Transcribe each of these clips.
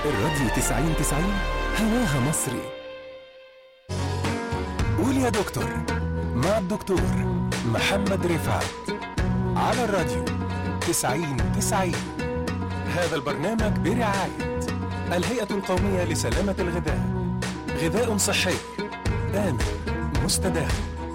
الراديو 90 90 هواها مصري قول يا دكتور مع الدكتور محمد رفعت على الراديو 90 90 هذا البرنامج برعاية الهيئة القومية لسلامة الغذاء غذاء صحي آمن مستدام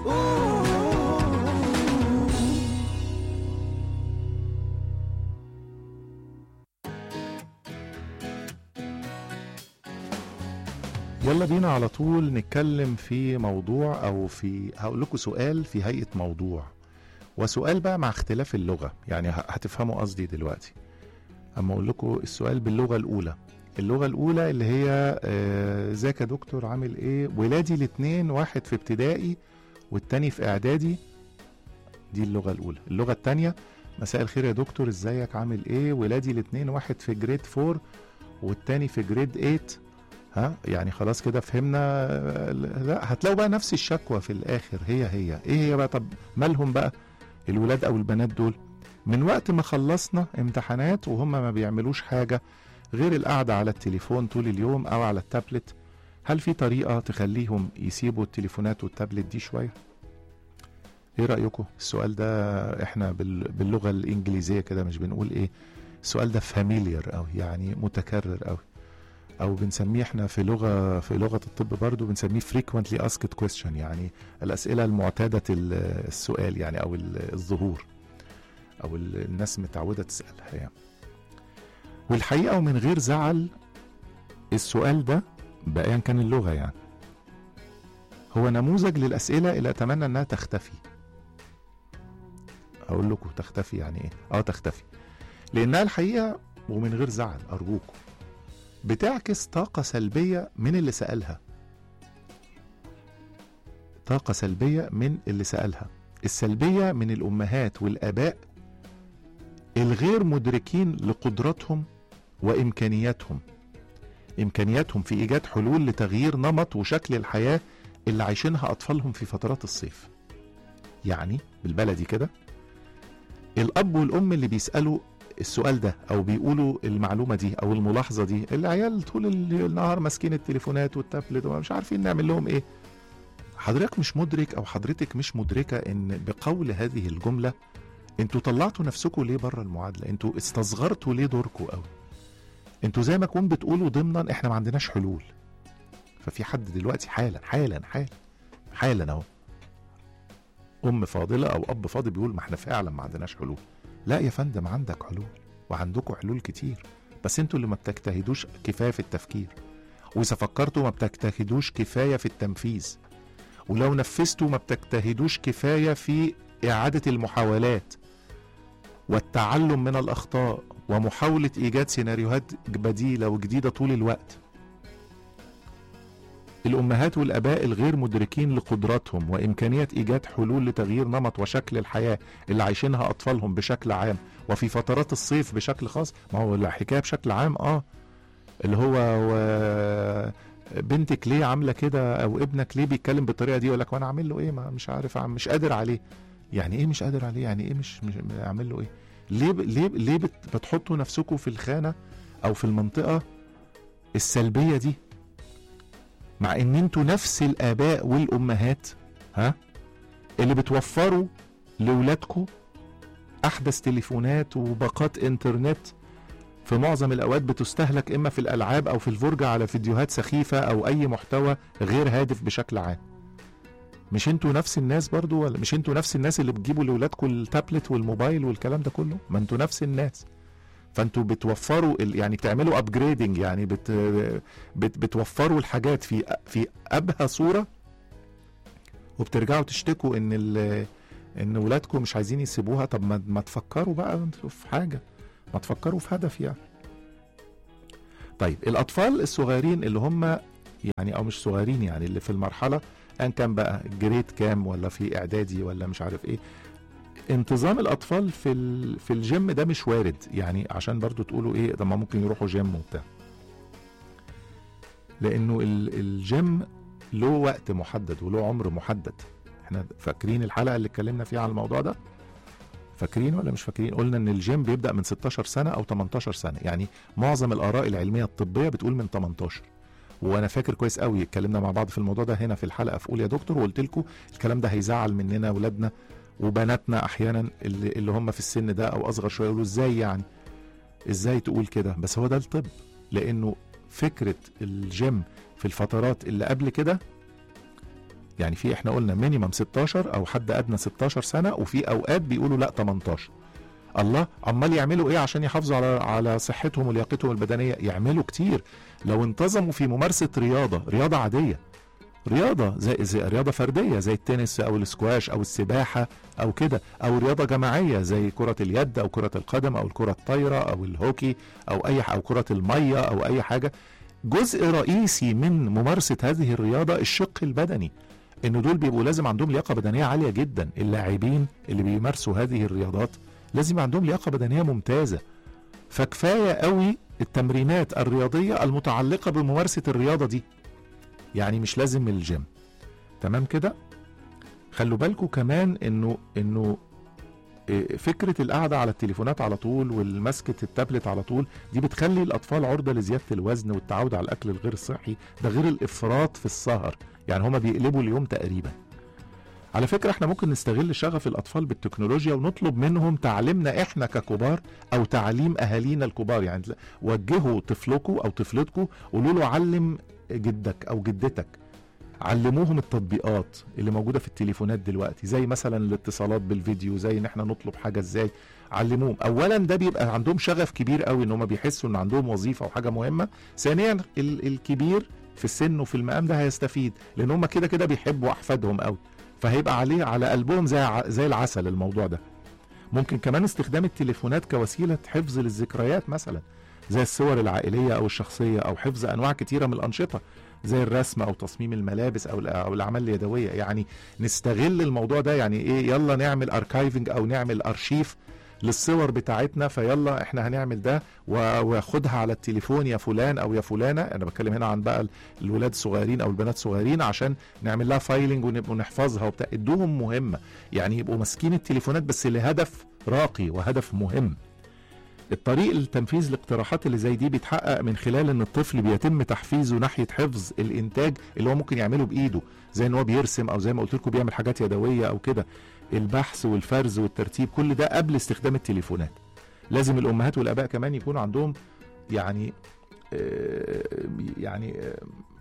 يلا بينا على طول نتكلم في موضوع او في هقول لكم سؤال في هيئه موضوع وسؤال بقى مع اختلاف اللغه يعني ه- هتفهموا قصدي دلوقتي اما اقول لكم السؤال باللغه الاولى اللغه الاولى اللي هي آه، ازيك يا دكتور عامل ايه ولادي الاثنين واحد في ابتدائي والتاني في اعدادي دي اللغه الاولى اللغه الثانيه مساء الخير يا دكتور ازيك عامل ايه ولادي الاثنين واحد في جريد 4 والتاني في جريد 8 ها يعني خلاص كده فهمنا آه، لا هتلاقوا بقى نفس الشكوى في الاخر هي هي ايه هي بقى طب مالهم بقى الولاد او البنات دول من وقت ما خلصنا امتحانات وهم ما بيعملوش حاجة غير القعدة على التليفون طول اليوم او على التابلت هل في طريقة تخليهم يسيبوا التليفونات والتابلت دي شوية ايه رأيكم السؤال ده احنا بال- باللغة الانجليزية كده مش بنقول ايه السؤال ده فاميليار قوي يعني متكرر قوي او بنسميه احنا في لغه في لغه الطب برضو بنسميه frequently asked question يعني الاسئله المعتاده ال- السؤال يعني او ال- الظهور او ال- الناس متعوده تسالها يعني والحقيقه ومن غير زعل السؤال ده بايا كان اللغه يعني هو نموذج للاسئله اللي اتمنى انها تختفي اقول لكم تختفي يعني ايه اه تختفي لانها الحقيقه ومن غير زعل ارجوكم بتعكس طاقة سلبية من اللي سألها طاقة سلبية من اللي سألها السلبية من الأمهات والآباء الغير مدركين لقدراتهم وإمكانياتهم إمكانياتهم في إيجاد حلول لتغيير نمط وشكل الحياة اللي عايشينها أطفالهم في فترات الصيف يعني بالبلدي كده الأب والأم اللي بيسألوا السؤال ده او بيقولوا المعلومه دي او الملاحظه دي العيال طول ال- النهار ماسكين التليفونات والتابلت ومش عارفين نعمل لهم ايه حضرتك مش مدرك او حضرتك مش مدركه ان بقول هذه الجمله انتوا طلعتوا نفسكم ليه بره المعادله انتوا استصغرتوا ليه دوركم قوي انتوا زي ما كنتوا بتقولوا ضمنا احنا ما عندناش حلول ففي حد دلوقتي حالا حالا حالا حالا اهو ام فاضله او اب فاضل بيقول ما احنا فعلا ما عندناش حلول لا يا فندم عندك حلول وعندكم حلول كتير بس انتوا اللي ما بتجتهدوش كفايه في التفكير واذا فكرتوا ما بتجتهدوش كفايه في التنفيذ ولو نفذتوا ما بتجتهدوش كفايه في اعاده المحاولات والتعلم من الاخطاء ومحاوله ايجاد سيناريوهات بديله وجديده طول الوقت الامهات والاباء الغير مدركين لقدراتهم وامكانيه ايجاد حلول لتغيير نمط وشكل الحياه اللي عايشينها اطفالهم بشكل عام وفي فترات الصيف بشكل خاص ما هو الحكايه بشكل عام اه اللي هو و... بنتك ليه عامله كده او ابنك ليه بيتكلم بالطريقه دي يقول لك وانا عامل له ايه ما مش عارف عم مش قادر عليه يعني ايه مش قادر عليه يعني ايه مش مش اعمل له ايه ليه ب... ليه ليه بت... بتحطوا نفسكم في الخانه او في المنطقه السلبيه دي مع ان انتوا نفس الاباء والامهات ها اللي بتوفروا لاولادكم احدث تليفونات وباقات انترنت في معظم الاوقات بتستهلك اما في الالعاب او في الفرجه على فيديوهات سخيفه او اي محتوى غير هادف بشكل عام مش انتوا نفس الناس برضو ولا مش انتوا نفس الناس اللي بتجيبوا لاولادكم التابلت والموبايل والكلام ده كله ما انتوا نفس الناس فانتوا بتوفروا ال- يعني بتعملوا ابجريدنج يعني بت بت بتوفروا الحاجات في في ابهى صوره وبترجعوا تشتكوا ان ال ان ولادكم مش عايزين يسيبوها طب ما, ما تفكروا بقى انتوا في حاجه ما تفكروا في هدف يعني طيب الاطفال الصغيرين اللي هم يعني او مش صغيرين يعني اللي في المرحله ان كان بقى جريد كام ولا في اعدادي ولا مش عارف ايه انتظام الاطفال في ال... في الجيم ده مش وارد يعني عشان برضو تقولوا ايه طب ما ممكن يروحوا جيم وبتاع لانه ال... الجيم له وقت محدد وله عمر محدد احنا فاكرين الحلقه اللي اتكلمنا فيها على الموضوع ده فاكرين ولا مش فاكرين قلنا ان الجيم بيبدا من 16 سنه او 18 سنه يعني معظم الاراء العلميه الطبيه بتقول من 18 وانا فاكر كويس قوي اتكلمنا مع بعض في الموضوع ده هنا في الحلقه في قول يا دكتور وقلت لكم الكلام ده هيزعل مننا اولادنا وبناتنا احيانا اللي, اللي هم في السن ده او اصغر شويه يقولوا ازاي يعني ازاي تقول كده بس هو ده الطب لانه فكره الجيم في الفترات اللي قبل كده يعني في احنا قلنا مينيمم 16 او حد ادنى 16 سنه وفي اوقات بيقولوا لا 18 الله عمال يعملوا ايه عشان يحافظوا على على صحتهم ولياقتهم البدنيه يعملوا كتير لو انتظموا في ممارسه رياضه رياضه عاديه رياضه زي, زي رياضه فرديه زي التنس او السكواش او السباحه او كده او رياضه جماعيه زي كره اليد او كره القدم او الكره الطايره او الهوكي او اي ح- او كره الميه او اي حاجه جزء رئيسي من ممارسه هذه الرياضه الشق البدني ان دول بيبقوا لازم عندهم لياقه بدنيه عاليه جدا اللاعبين اللي بيمارسوا هذه الرياضات لازم يبقى عندهم لياقه بدنيه ممتازه فكفايه قوي التمرينات الرياضيه المتعلقه بممارسه الرياضه دي يعني مش لازم الجيم تمام كده خلوا بالكم كمان انه انه إيه، فكره القعده على التليفونات على طول والمسكه التابلت على طول دي بتخلي الاطفال عرضه لزياده الوزن والتعود على الاكل الغير صحي ده غير الافراط في السهر يعني هما بيقلبوا اليوم تقريبا على فكرة احنا ممكن نستغل شغف الأطفال بالتكنولوجيا ونطلب منهم تعليمنا احنا ككبار أو تعليم أهالينا الكبار يعني تلا- وجهوا طفلكم أو طفلتكم قولوا له علم جدك أو جدتك علموهم التطبيقات اللي موجودة في التليفونات دلوقتي زي مثلا الاتصالات بالفيديو زي ان احنا نطلب حاجة ازاي علموهم اولا ده بيبقى عندهم شغف كبير قوي ان هم بيحسوا ان عندهم وظيفة وحاجة مهمة ثانيا ال- الكبير في السن وفي المقام ده هيستفيد لان هم كده كده بيحبوا احفادهم قوي فهيبقى عليه على قلبهم زي ع- زي العسل الموضوع ده ممكن كمان استخدام التليفونات كوسيله حفظ للذكريات مثلا زي الصور العائليه او الشخصيه او حفظ انواع كتيره من الانشطه زي الرسم او تصميم الملابس او الأ- او الاعمال اليدويه يعني نستغل الموضوع ده يعني ايه يلا نعمل اركايفنج او نعمل ارشيف للصور بتاعتنا فيلا احنا هنعمل ده و- واخدها على التليفون يا فلان او يا فلانه انا بتكلم هنا عن بقى الولاد الصغيرين او البنات الصغيرين عشان نعمل لها فايلنج ونبقى ونحفظها وبتاع ادوهم مهمه يعني يبقوا ماسكين التليفونات بس لهدف راقي وهدف مهم الطريق لتنفيذ الاقتراحات اللي زي دي بيتحقق من خلال ان الطفل بيتم تحفيزه ناحيه حفظ الانتاج اللي هو ممكن يعمله بايده زي ان هو بيرسم او زي ما قلت لكم بيعمل حاجات يدويه او كده البحث والفرز والترتيب كل ده قبل استخدام التليفونات لازم الامهات والاباء كمان يكون عندهم يعني آه، يعني آه،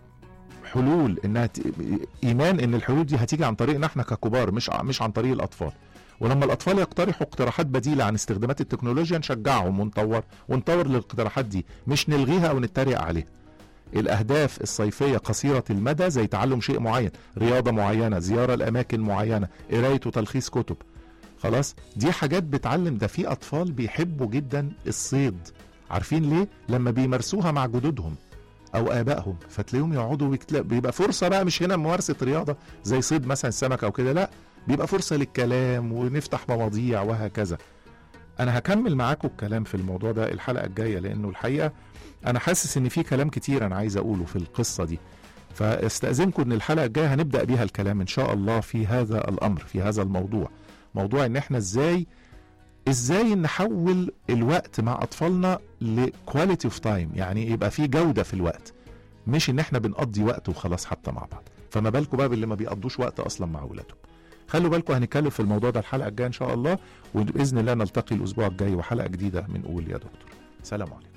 حلول انها ت- ايمان ان الحلول دي هتيجي عن طريقنا احنا ككبار مش ع- مش عن طريق الاطفال ولما الاطفال يقترحوا اقتراحات بديله عن استخدامات التكنولوجيا نشجعهم ونطور ونطور الاقتراحات دي مش نلغيها او نتريق عليها الاهداف الصيفيه قصيره المدى زي تعلم شيء معين رياضه معينه زياره لاماكن معينه قرايه وتلخيص كتب خلاص دي حاجات بتعلم ده في اطفال بيحبوا جدا الصيد عارفين ليه لما بيمارسوها مع جدودهم او ابائهم فتلاقيهم يقعدوا ويكتلا- بيبقى فرصه بقى مش هنا ممارسه رياضه زي صيد مثلا السمك او كده لا بيبقى فرصه للكلام ونفتح مواضيع وهكذا انا هكمل معاكم الكلام في الموضوع ده الحلقه الجايه لانه الحقيقه انا حاسس ان في كلام كتير انا عايز اقوله في القصه دي فاستاذنكم ان الحلقه الجايه هنبدا بيها الكلام ان شاء الله في هذا الامر في هذا الموضوع موضوع ان احنا ازاي ازاي نحول الوقت مع اطفالنا لكواليتي اوف تايم يعني يبقى في جوده في الوقت مش ان احنا بنقضي وقت وخلاص حتى مع بعض فما بالكم بقى باللي ما بيقضوش وقت اصلا مع اولادهم خلوا بالكم هنتكلم في الموضوع ده الحلقه الجايه ان شاء الله وباذن الله نلتقي الاسبوع الجاي وحلقه جديده من قول يا دكتور سلام عليكم